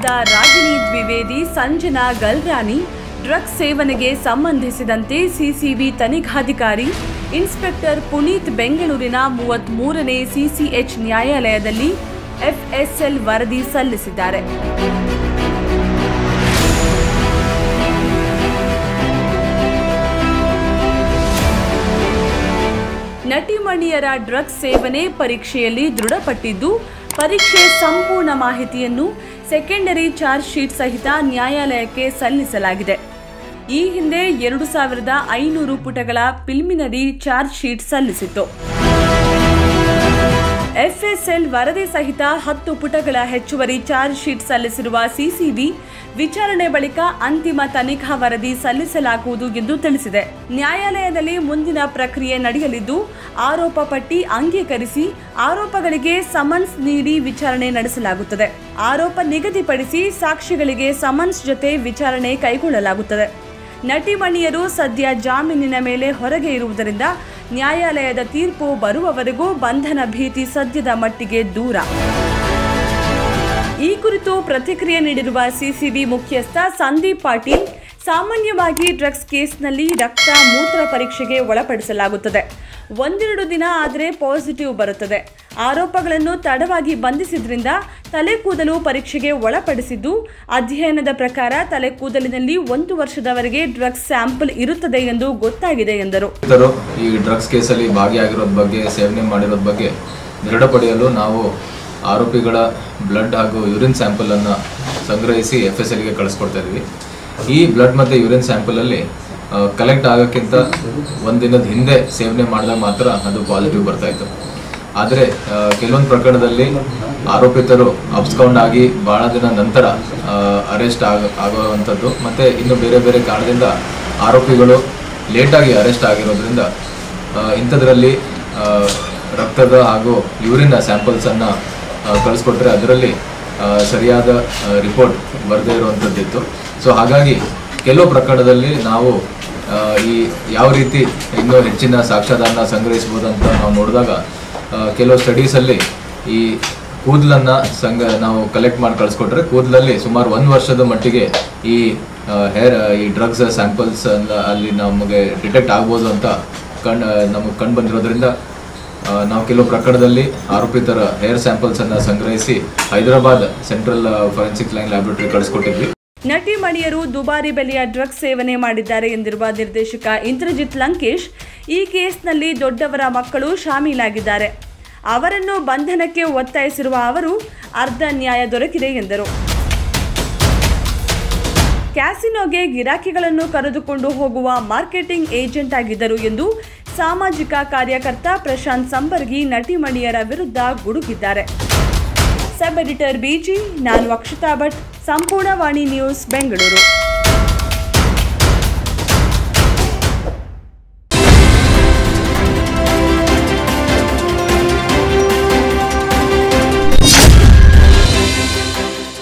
ಆರೋಪಿಗಳಾದ Ragini Dwivedi Sanjana Galrani drugs ಸೇವನೆಗೆ ಸಂಬಂಧಿಸಿದಂತೆ CCB ತನಿಖಾಧಿಕಾರಿ inspector Puneeth ಬೆಂಗಳೂರಿನ ಮೂವತ್ಮೂರನೇ ಸಿಸಿಎಚ್ ನ್ಯಾಯಾಲಯದಲ್ಲಿ ಎಫ್ಎಸ್ಎಲ್ ವರದಿ ಸಲ್ಲಿಸಿದ್ದಾರೆ ನಟಿಮಣಿಯರ ಡ್ರಗ್ಸ್ ಸೇವನೆ ಪರೀಕ್ಷೆಯಲ್ಲಿ ದೃಢಪಟ್ಟಿದ್ದು ಪರೀಕ್ಷೆ ಸಂಪೂರ್ಣ ಮಾಹಿತಿಯನ್ನು ಸೆಕೆಂಡರಿ ಚಾರ್ಜ್ ಶೀಟ್ ಸಹಿತ ನ್ಯಾಯಾಲಯಕ್ಕೆ ಸಲ್ಲಿಸಲಾಗಿದೆ ಈ ಹಿಂದೆ ಎರಡು ಸಾವಿರದ ಐನೂರು ಪುಟಗಳ ಪ್ರಿಲಿಮಿನರಿ ಚಾರ್ಜ್ ಶೀಟ್ ಸಲ್ಲಿಸಿತ್ತು ಎಫ್ಎಸ್ಎಲ್ ವರದಿ ಸಹಿತ ಹತ್ತು ಪುಟಗಳ ಹೆಚ್ಚುವರಿ ಚಾರ್ಜ್ ಶೀಟ್ ಸಲ್ಲಿಸಿರುವ ಸಿಸಿಬಿ ವಿಚಾರಣೆ ಬಳಿಕ ಅಂತಿಮ ತನಿಖಾ ವರದಿ ಸಲ್ಲಿಸಲಾಗುವುದು ಎಂದು ತಿಳಿಸಿದೆ ನ್ಯಾಯಾಲಯದಲ್ಲಿ ಮುಂದಿನ ಪ್ರಕ್ರಿಯೆ ನಡೆಯಲಿದ್ದು ಆರೋಪ ಪಟ್ಟಿ ಅಂಗೀಕರಿಸಿ ಆರೋಪಗಳಿಗೆ ಸಮನ್ಸ್ ನೀಡಿ ವಿಚಾರಣೆ ನಡೆಸಲಾಗುತ್ತದೆ ಆರೋಪ ನಿಗದಿಪಡಿಸಿ ಸಾಕ್ಷಿಗಳಿಗೆ ಸಮನ್ಸ್ ಜೊತೆ ವಿಚಾರಣೆ ಕೈಗೊಳ್ಳಲಾಗುತ್ತದೆ ನಟಿಮಣಿಯರು ಸದ್ಯ ಜಾಮೀನಿನ ಮೇಲೆ ಹೊರಗೆ ಇರುವುದರಿಂದ ನ್ಯಾಯಾಲಯದ ತೀರ್ಪು ಬರುವವರೆಗೂ ಬಂಧನ ಭೀತಿ ಸದ್ಯದ ಮಟ್ಟಿಗೆ ದೂರ ಈ ಕುರಿತು ಪ್ರತಿಕ್ರಿಯೆ ನೀಡಿರುವ ಸಿಸಿಬಿ ಮುಖ್ಯಸ್ಥ ಸಂದೀಪ್ ಪಾಟೀಲ್ ಸಾಮಾನ್ಯವಾಗಿ ಡ್ರಗ್ಸ್ ಕೇಸ್ನಲ್ಲಿ ರಕ್ತ ಮೂತ್ರ ಪರೀಕ್ಷೆಗೆ ಒಳಪಡಿಸಲಾಗುತ್ತದೆ ಒಂದೆರಡು ದಿನ ಆದರೆ ಪಾಸಿಟಿವ್ ಬರುತ್ತದೆ ಆರೋಪಗಳನ್ನು ತಡವಾಗಿ ಬಂಧಿಸಿದ್ರಿಂದ ತಲೆ ಕೂದಲು ಪರೀಕ್ಷೆಗೆ ಒಳಪಡಿಸಿದ್ದು ಅಧ್ಯಯನದ ಪ್ರಕಾರ ತಲೆ ಕೂದಲಿನಲ್ಲಿ ಒಂದು ವರ್ಷದವರೆಗೆ ಡ್ರಗ್ಸ್ ಸ್ಯಾಂಪಲ್ ಇರುತ್ತದೆ ಎಂದು ಗೊತ್ತಾಗಿದೆ ಎಂದರು ಇತರು ಈ ಡ್ರಗ್ಸ್ ಕೇಸಲ್ಲಿ ಭಾಗಿಯಾಗಿರೋದ್ ಬಗ್ಗೆ ಸೇವನೆ ಮಾಡಿರೋದ್ ಬಗ್ಗೆ ದೃಢಪಡಿಯಲು ನಾವು ಆರೋಪಿಗಳ ಬ್ಲಡ್ ಹಾಗೂ ಯೂರಿನ್ ಸ್ಯಾಂಪಲನ್ನು ಸಂಗ್ರಹಿಸಿ ಎಫ್ ಎಸ್ ಎಲ್ಗೆ ಕಳಿಸ್ಕೊಡ್ತಾ ಇದ್ವಿ ಈ ಬ್ಲಡ್ ಮತ್ತು ಯೂರಿನ್ ಸ್ಯಾಂಪಲಲ್ಲಿ ಕಲೆಕ್ಟ್ ಆಗೋಕ್ಕಿಂತ ಒಂದಿನದ ಹಿಂದೆ ಸೇವನೆ ಮಾಡಿದಾಗ ಮಾತ್ರ ಅದು ಪಾಸಿಟಿವ್ ಬರ್ತಾ ಇತ್ತು ಆದರೆ ಕೆಲವೊಂದು ಪ್ರಕರಣದಲ್ಲಿ ಆರೋಪಿತರು ಅಬ್ಸ್ಕೌಂಡ್ ಆಗಿ ಭಾಳ ದಿನ ನಂತರ ಅರೆಸ್ಟ್ ಆಗ ಆಗುವಂಥದ್ದು ಮತ್ತು ಇನ್ನು ಬೇರೆ ಬೇರೆ ಕಾರಣದಿಂದ ಆರೋಪಿಗಳು ಲೇಟಾಗಿ ಅರೆಸ್ಟ್ ಆಗಿರೋದ್ರಿಂದ ಆ, ಇಂಥದ್ರಲ್ಲಿ ಆ, ರಕ್ತದ ಹಾಗೂ ಯೂರಿನ್ ಸ್ಯಾಂಪಲ್ಸನ್ನು ಕಳಿಸ್ಕೊಟ್ರೆ ಅದರಲ್ಲಿ ಆ, ಸರಿಯಾದ ರಿಪೋರ್ಟ್ ಬರದೇ ಇರುವಂಥದ್ದಿತ್ತು ಸೊ ಹಾಗಾಗಿ ಕೆಲವು ಪ್ರಕರಣದಲ್ಲಿ ನಾವು ಆ, ಈ ಯಾವ ರೀತಿ ಇನ್ನೂ ಹೆಚ್ಚಿನ ಸಾಕ್ಷ್ಯಾಧಾರನ ಸಂಗ್ರಹಿಸ್ಬೋದು ಅಂತ ನಾವು ನೋಡಿದಾಗ ಆ, ಕೆಲವು ಸ್ಟಡೀಸಲ್ಲಿ ಈ ಕೂದಲನ್ನು ಸಂಗ ನಾವು ಕಲೆಕ್ಟ್ ಮಾಡಿ ಕಳಿಸ್ಕೊಟ್ರೆ ಕೂದಲಲ್ಲಿ ಸುಮಾರು ಒಂದು ವರ್ಷದ ಮಟ್ಟಿಗೆ ಈ ಹೇರ್ ಈ ಡ್ರಗ್ಸ್ ಸ್ಯಾಂಪಲ್ಸ್ ಅಲ್ಲಿ ನಮಗೆ ಡಿಟೆಕ್ಟ್ ಆಗ್ಬೋದು ಅಂತ ಕಣ್ ನಮಗೆ ಕಂಡು ಬಂದಿರೋದ್ರಿಂದ ಆ, ನಾವು ಕೆಲವು ಪ್ರಕರಣದಲ್ಲಿ ಆರೋಪಿತರ ಹೇರ್ ಸ್ಯಾಂಪಲ್ಸನ್ನು ಸಂಗ್ರಹಿಸಿ Hyderabad central forensic line laboratory ಕಳಿಸ್ಕೊಟ್ಟಿದ್ವಿ ನಟಿ ಮಣಿಯರು ದುಬಾರಿ ಬೆಲೆಯ ಡ್ರಗ್ಸ್ ಸೇವನೆ ಮಾಡಿದ್ದಾರೆ ಎಂದಿರುವ ನಿರ್ದೇಶಕ ಇಂದ್ರಜಿತ್ ಲಂಕೇಶ್ ಈ ಕೇಸ್ನಲ್ಲಿ ದೊಡ್ಡವರ ಮಕ್ಕಳು ಶಾಮೀಲಾಗಿದ್ದಾರೆ ಅವರನ್ನು ಬಂಧನಕ್ಕೆ ಒತ್ತಾಯಿಸಿರುವ ಅವರು ಅರ್ಧ ನ್ಯಾಯ ದೊರಕಿದೆ ಎಂದರು ಕ್ಯಾಸಿನೋಗೆ ಗಿರಾಕಿಗಳನ್ನು ಕರೆದುಕೊಂಡು ಹೋಗುವ ಮಾರ್ಕೆಟಿಂಗ್ ಏಜೆಂಟ್ ಆಗಿದ್ದರು ಎಂದು ಸಾಮಾಜಿಕ ಕಾರ್ಯಕರ್ತ ಪ್ರಶಾಂತ್ ಸಂಬರ್ಗಿ ನಟಿಮಣಿಯರ ವಿರುದ್ಧ ಗುಡುಗಿದ್ದಾರೆ ಸಬ್ ಎಡಿಟರ್ ಬಿಜಿ ನಾನು ಅಕ್ಷತಾ ಭಟ್ ಸಂಪೂರ್ಣ ವಾಣಿ ನ್ಯೂಸ್ ಬೆಂಗಳೂರು